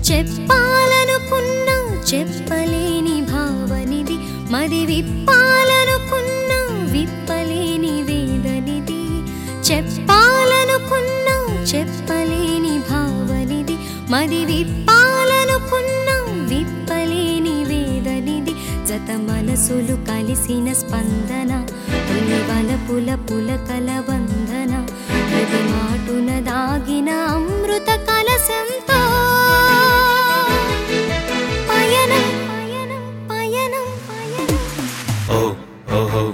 చెప్పాలనుకున్నా చెప్పలేని భావనిది మది విప్పాలనుకున్నా విప్పలేని వేదనిది చెప్పాలనుకున్నా చెప్పలేని భావనిది మది విప్పాలనుకున్నా విప్పలేని వేదనిది జత మనసులు కలిసిన స్పందన తొలి వలపుల పులకల వందన ప్రతి మాటున దాగిన అమృత కలశంతో పయనం పయనం పయనం పయనం Oh, oh, oh.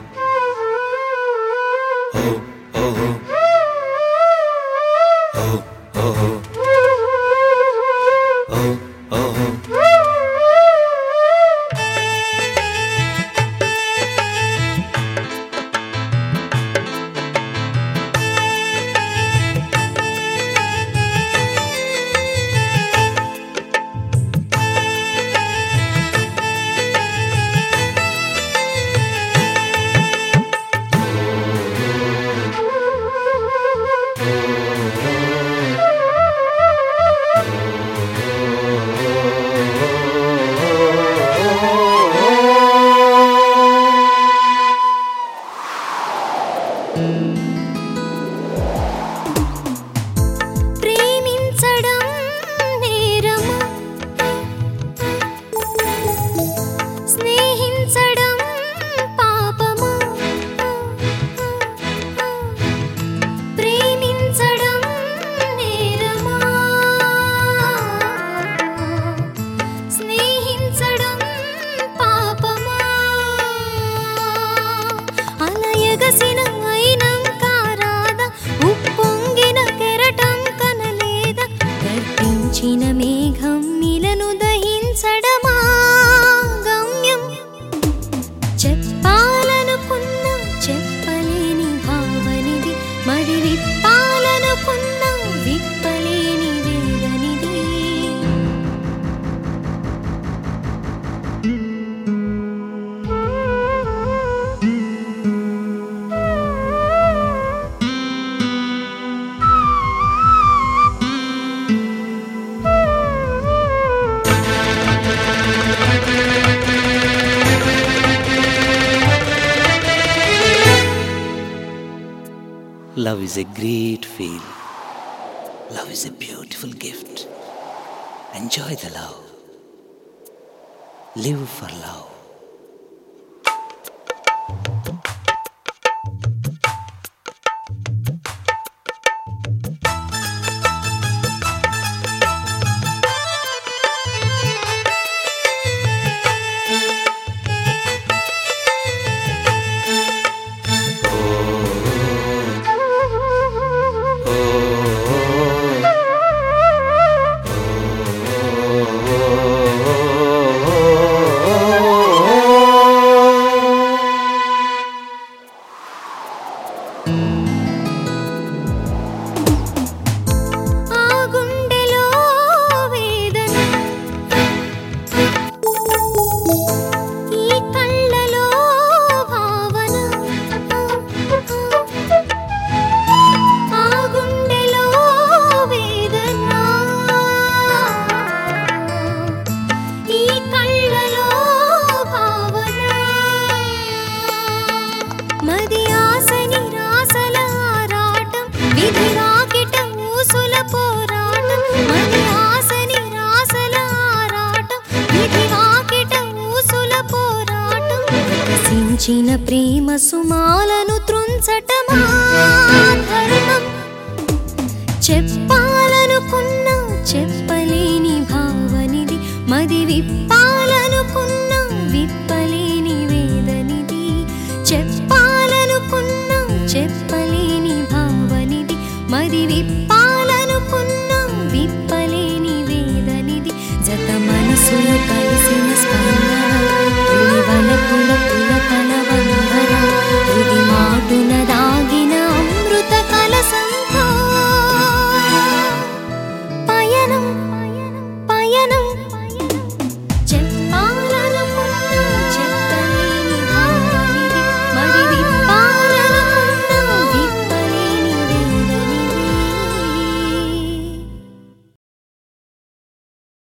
Oh, oh, oh. Oh, oh, oh. Oh, oh, oh. ప్రేమించడం నేరమా స్నేహించడం పాపమా ప్రేమించడం నేరమా స్నేహించడం పాపమా అలయగసిన అయినం కారాద ఉప్పొంగిన కెరటం కనలేద గర్భించిన మేఘం మిలను దహించడమా గమ్యం చెప్పాలనుకున్నా చెప్పలేని భావనిది మరి విప్పాలనుకున్నా విప్పలేని వేదనిది Love is a great feel. Love is a beautiful gift. Enjoy the love. Live for love. ఆ గుండెలో వేదన ఈ కళ్ళలో భావన ఆ గుండెలో వేదన ఈ కళ్ళలో భావన మది ఆసని రాసల ఆరాటం విధి రాకిట ఊసుల పోరాటం మది ఆసని రాసల ఆరాటం విధి రాకిట ఊసుల పోరాటం వికసించిన ప్రేమ సుమాలను త్రుంచటమా ధర్మం చెప్పాలనుకున్నా చెప్పలేని భావనిది మది విప్ప